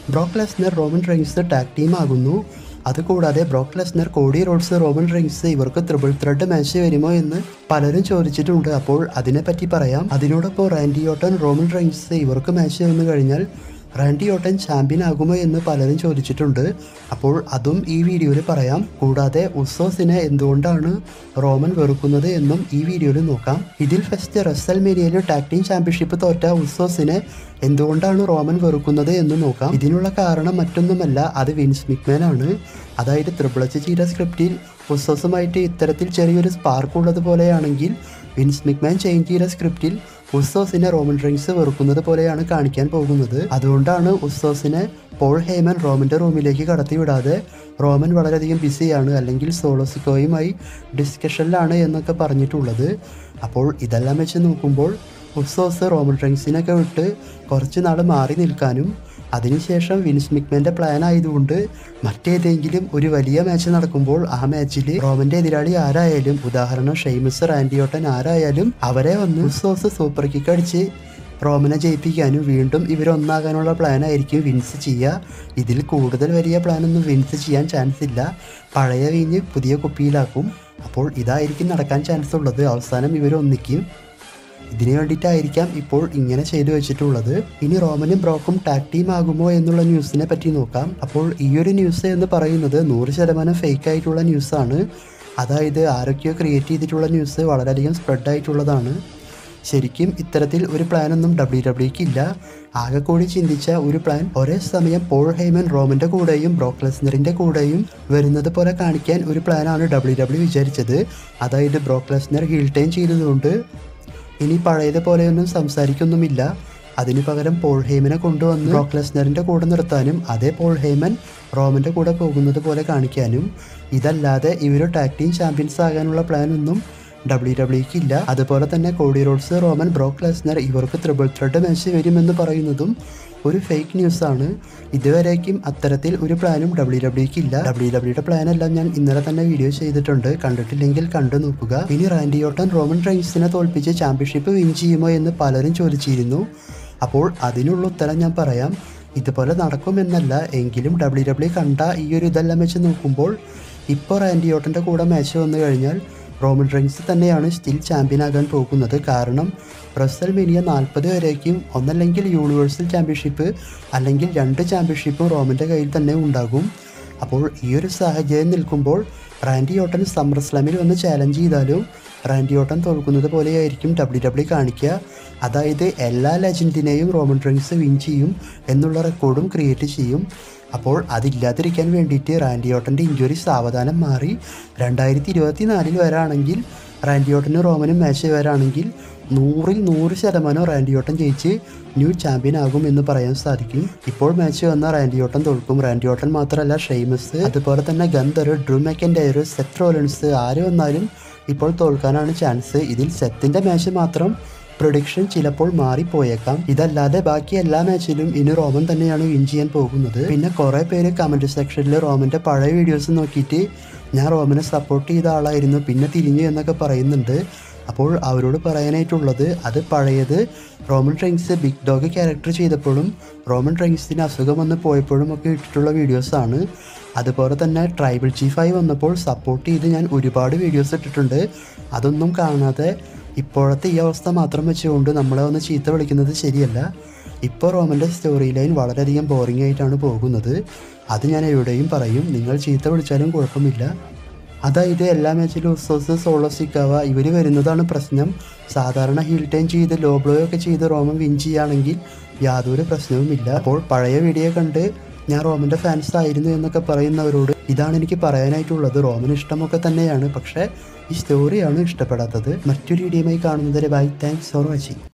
ബ്രോക്ക് Lesnar Roman Reigns tag team ആകുന്നു അതുകൂടാതെ Brock Lesnar Cody Rhodes Roman Reigns ഇവർക്ക് triple threat match വരുമോ എന്ന് പലരും ചോദിച്ചിട്ടുണ്ട് അപ്പോൾ അതിനെപ്പറ്റി പറയാം അതിനോടൊപ്പം റാൻഡി ഓട്ടൻ റോമൻ റെയിൻസ് ഇവർക്ക് മാച്ച് വന്നു കഴിഞ്ഞാൽ റാൻഡി ഓട്ടൻ ചാമ്പ്യൻ ആകുമോ എന്ന് പലരും ചോദിച്ചിട്ടുണ്ട് അപ്പോൾ അതും ഈ വീഡിയോയിൽ പറയാം കൂടാതെ ഉസോസിനെ എന്തുകൊണ്ടാണ് റോമൻ വെറുക്കുന്നത് എന്നും ഈ വീഡിയോയിൽ നോക്കാം ഇതിൽ ഫസ്റ്റ് റസൽ മേരിയയിൽ ടാഗ് ടീം ചാമ്പ്യൻഷിപ്പ് തോറ്റ ഉസോസിനെ എന്തുകൊണ്ടാണ് റോമൻ വെറുക്കുന്നത് എന്ന് നോക്കാം ഇതിനുള്ള കാരണം മറ്റൊന്നുമല്ല അത് വിൻസ് മിക്മാൻ ആണ് അതായത് ത്രിപിൾ എച്ച് ചെയ്ത സ്ക്രിപ്റ്റിൽ ഉസോസുമായിട്ട് ഇത്തരത്തിൽ ചെറിയൊരു സ്പാർക്ക് ഉള്ളത് പോലെയാണെങ്കിൽ വിൻസ് മിക്മാൻ ചേഞ്ച് ചെയ്ത സ്ക്രിപ്റ്റിൽ ഉസോസിനെ റോമൻ റിങ്സ് വെറുക്കുന്നത് പോലെയാണ് കാണിക്കാൻ പോകുന്നത് അതുകൊണ്ടാണ് ഉസോസിനെ പോൾ ഹേമൻ റോമൻ്റെ റൂമിലേക്ക് കടത്തിവിടാതെ റോമൻ വളരെയധികം ബിസിയാണ് അല്ലെങ്കിൽ സോളോസിക്കോയുമായി ഡിസ്കഷനിലാണ് എന്നൊക്കെ പറഞ്ഞിട്ടുള്ളത് അപ്പോൾ ഇതെല്ലാം വെച്ച് നോക്കുമ്പോൾ ഉസോസ് റോമൻ റിങ്സിനൊക്കെ വിട്ട് കുറച്ച് നാൾ മാറി നിൽക്കാനും അതിനുശേഷം വിൻസ് മിക്മൻ്റെ പ്ലാൻ ആയതുകൊണ്ട് മറ്റേതെങ്കിലും ഒരു വലിയ മാച്ച് നടക്കുമ്പോൾ ആ മാച്ചിൽ റോമന്റെ എതിരാളി ആരായാലും ഉദാഹരണം ഷെയ്മസ് റാൻഡിയോട്ടൻ ആരായാലും അവരെ വന്ന് ഉസോസ് സൂപ്പർ കിക്ക് അടിച്ച് റോമനെ ജയിപ്പിക്കാനും വീണ്ടും ഇവരൊന്നാകാനുള്ള പ്ലാൻ ആയിരിക്കും വിൻസ് ചെയ്യുക ഇതിൽ കൂടുതൽ വലിയ പ്ലാനൊന്നും വിൻസ് ചെയ്യാൻ ചാൻസ് ഇല്ല പഴയ വീഞ്ഞ് പുതിയ കുപ്പിയിലാക്കും അപ്പോൾ ഇതായിരിക്കും നടക്കാൻ ചാൻസ് ഉള്ളത് അവസാനം ഇവർ ഒന്നിക്കും ഇതിനു വേണ്ടിയിട്ടായിരിക്കാം ഇപ്പോൾ ഇങ്ങനെ ചെയ്തു വെച്ചിട്ടുള്ളത് ഇനി റോമനും ബ്രോക്കും ടാഗ് ടീം ആകുമോ എന്നുള്ള ന്യൂസിനെ പറ്റി നോക്കാം അപ്പോൾ ഈ ഒരു ന്യൂസ് എന്ന് പറയുന്നത് നൂറ് ശതമാനം ഫേക്ക് ആയിട്ടുള്ള ന്യൂസാണ് അതായത് ആരൊക്കെയോ ക്രിയേറ്റ് ചെയ്തിട്ടുള്ള ന്യൂസ് വളരെയധികം സ്പ്രെഡ് ആയിട്ടുള്ളതാണ് ശരിക്കും ഇത്തരത്തിൽ ഒരു പ്ലാനൊന്നും ഡബ്ല്യു ഡബ്ല്യുക്ക് ഇല്ല ആകെ കൂടി ചിന്തിച്ച ഒരു പ്ലാൻ ഒരേ സമയം പോൾ ഹെയ്മൻ റോമന്റെ കൂടെയും ബ്രോക്ക് ലെസ്നറിന്റെ കൂടെയും വരുന്നത് പോലെ കാണിക്കാൻ ഒരു പ്ലാനാണ് ഡബ്ല്യു ഡബ്ല്യു വിചാരിച്ചത് അതായത് ബ്രോക്ക് ലെസ്നർ ഹീൽ ടൈം ചെയ്തതുകൊണ്ട് ഇനി പഴയതുപോലെയൊന്നും സംസാരിക്കൊന്നുമില്ല അതിനു പകരം പോൾ ഹെയ്മനെ കൊണ്ടുവന്ന് ബ്രോക്ക് ലെസ്നറിന്റെ കൂടെ നിർത്താനും അതേ പോൾ ഹെയ്മൻ റോമന്റെ കൂടെ പോകുന്നത് പോലെ കാണിക്കാനും ഇതല്ലാതെ ഇവർ ടാഗ് ടീം ചാമ്പ്യൻസ് ആകാനുള്ള പ്ലാൻ ഒന്നും ഡബ്ല്യു ഡബ്ല്യുക്ക് ഇല്ല അതുപോലെ തന്നെ Cody Rhodes Roman Brock Lesnar ഇവർക്ക് ത്രിബിൾ ത്രെഡ് മാച്ച് വരുമെന്ന് പറയുന്നതും ഒരു ഫേക്ക് ന്യൂസ് ആണ് ഇതുവരേക്കും അത്തരത്തിൽ ഒരു പ്ലാനും ഡബ്ല്യു ഡബ്ല്യുക്ക് ഇല്ല ഡബ്ല്യു ഡബ്ല്യുടെ പ്ലാൻ എല്ലാം ഞാൻ ഇന്നലെ തന്നെ വീഡിയോ ചെയ്തിട്ടുണ്ട് കണ്ടിട്ടില്ലെങ്കിൽ കണ്ടു നോക്കുക ഇനി റാൻഡി ഓട്ടൻ റോമൻ റൈൻസിനെ തോൽപ്പിച്ച് ചാമ്പ്യൻഷിപ്പ് വിൻ ചെയ്യുമോ എന്ന് പലരും ചോദിച്ചിരുന്നു അപ്പോൾ അതിനുള്ള ഉത്തരം ഞാൻ പറയാം ഇതുപോലെ നടക്കുമെന്നല്ല എങ്കിലും ഡബ്ല്യു ഡബ്ല്യു കണ്ട ഈ ഒരു ഇതെല്ലാം വെച്ച് നോക്കുമ്പോൾ ഇപ്പോൾ റാൻഡി ഓട്ടൻ്റെ കൂടെ മാച്ച് വന്നു കഴിഞ്ഞാൽ റോമൻ റൈൻസ് തന്നെയാണ് സ്റ്റിൽ ചാമ്പ്യൻ ആകാൻ പോകുന്നത് കാരണം റസൽ മെനിയ നാൽപ്പത് വരേക്കും ഒന്നല്ലെങ്കിൽ യൂണിവേഴ്സൽ ചാമ്പ്യൻഷിപ്പ് അല്ലെങ്കിൽ രണ്ട് ചാമ്പ്യൻഷിപ്പും റോമൻ്റെ കയ്യിൽ തന്നെ ഉണ്ടാകും അപ്പോൾ ഈ ഒരു സാഹചര്യം നിൽക്കുമ്പോൾ റാൻഡി ഓട്ടൻ സമ്മർ സ്ലാമിൽ വന്ന് ചാലഞ്ച് ചെയ്താലും റാൻഡി ഓട്ടൻ തോൽക്കുന്നത് പോലെയായിരിക്കും ഡബ്ല്യു ഡബ്ല്യു കാണിക്കുക അതായത് എല്ലാ ലെജൻഡിനെയും റോമൻ റൈൻസ് വിൻ ചെയ്യും എന്നുള്ള റെക്കോർഡും ക്രിയേറ്റ് ചെയ്യും അപ്പോൾ അതില്ലാതിരിക്കാൻ വേണ്ടിയിട്ട് റാൻഡി ഓട്ടൻ്റെ ഇഞ്ചുറി സാവധാനം മാറി രണ്ടായിരത്തി ഇരുപത്തി നാലിൽ വരാണെങ്കിൽ റാൻഡി ഓട്ടനും റോമനും മാച്ച് വരാണെങ്കിൽ നൂറിൽ നൂറ് ശതമാനം റാൻഡി ഓട്ടൻ ജയിച്ച് ന്യൂ ചാമ്പ്യൻ ആകും എന്ന് പറയാൻ സാധിക്കും ഇപ്പോൾ മാച്ച് വന്ന റാൻഡി ഓട്ടൻ തോൽക്കും റാൻഡി ഓട്ടൻ മാത്രമല്ല ഷെയ്മസ് അതുപോലെ തന്നെ Gunther Drew McIntyre Seth Rollins ആര് വന്നാലും ഇപ്പോൾ തോൽക്കാനാണ് ചാൻസ് ഇതിൽ സെത്തിൻ്റെ മാച്ച് മാത്രം പ്രൊഡിക്ഷൻ ചിലപ്പോൾ മാറിപ്പോയേക്കാം ഇതല്ലാതെ ബാക്കി എല്ലാ മാച്ചിലും ഇനി റോമൻ തന്നെയാണ് വിൻ ചെയ്യാൻ പോകുന്നത് പിന്നെ കുറേ പേര് കമൻറ്റ് സെക്ഷനിൽ റോമൻ്റെ പഴയ വീഡിയോസ് നോക്കിയിട്ട് ഞാൻ റോമനെ സപ്പോർട്ട് ചെയ്ത ആളായിരുന്നു പിന്നെ തിരിഞ്ഞു എന്നൊക്കെ പറയുന്നുണ്ട് അപ്പോൾ അവരോട് പറയാനായിട്ടുള്ളത് അത് പഴയത് Roman Reigns big dog character ചെയ്തപ്പോഴും റോമൻ ട്രെയിൻസിന് അസുഖം വന്ന് പോയപ്പോഴും ഒക്കെ ഇട്ടിട്ടുള്ള വീഡിയോസാണ് അതുപോലെ തന്നെ ട്രൈബൽ ചീഫായി വന്നപ്പോൾ സപ്പോർട്ട് ചെയ്ത് ഞാൻ ഒരുപാട് വീഡിയോസ് ഇട്ടിട്ടുണ്ട് അതൊന്നും കാണാതെ ഇപ്പോഴത്തെ ഈ അവസ്ഥ മാത്രം വെച്ചുകൊണ്ട് നമ്മളെ ഒന്ന് ചീത്ത വിളിക്കുന്നത് ശരിയല്ല ഇപ്പോൾ റോമൻ്റെ സ്റ്റോറി ലൈൻ വളരെയധികം ബോറിംഗ് ആയിട്ടാണ് പോകുന്നത് അത് ഞാൻ എവിടെയും പറയും നിങ്ങൾ ചീത്ത വിളിച്ചാലും കുഴപ്പമില്ല അതായത് എല്ലാ മാച്ചിലും ഉസോസ് സോളോ സിക്കാവ ഇവർ വരുന്നതാണ് പ്രശ്നം സാധാരണ ഹീൽ ടൈം ചെയ്ത് ലോ ബ്ലോ ഒക്കെ ചെയ്ത് റോമൻ വിൻ ചെയ്യുകയാണെങ്കിൽ യാതൊരു പ്രശ്നവുമില്ല അപ്പോൾ പഴയ വീഡിയോ കണ്ട് ഞാൻ റോമൻ്റെ ഫാൻസ് ആയിരുന്നു എന്നൊക്കെ പറയുന്നവരോട് ഇതാണ് എനിക്ക് പറയാനായിട്ടുള്ളത് റോമൻ ഇഷ്ടമൊക്കെ തന്നെയാണ് പക്ഷേ ഈ സ്റ്റോറിയാണ് ഇഷ്ടപ്പെടാത്തത് മറ്റൊരു വീഡിയോയുമായി കാണുന്നതിന് ബൈ താങ്ക്സ് ഫോർ വാച്ചിങ്